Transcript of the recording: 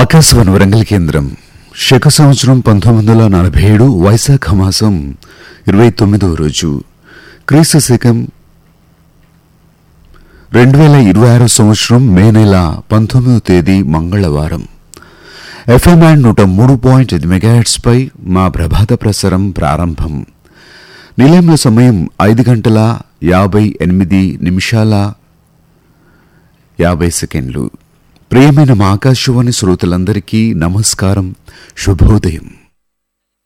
ఆకాశవాణి వరంగల్ కేంద్రం శక సంవత్సరం పంతొమ్మిది వందల నలభై ఏడు వైశాఖ మాసం ఇరవై తొమ్మిదవ రోజు క్రీస్తు శకం రెండు వేల ఇరవై ఆరో సంవత్సరం మే నెల పంతొమ్మిదవ తేదీ మంగళవారం ఎఫ్ఎం అండ్ నూట మూడు పాయింట్ ఐదు మెగాహెట్స్పై మా ప్రభాత ప్రసారం ప్రారంభం నిలయంలో సమయం ఐదు గంటల యాభై ఎనిమిది నిమిషాల యాభై సెకండ్లు ప్రియమైన మా ఆకాశవాణి శ్రోతలందరికీ నమస్కారం శుభోదయం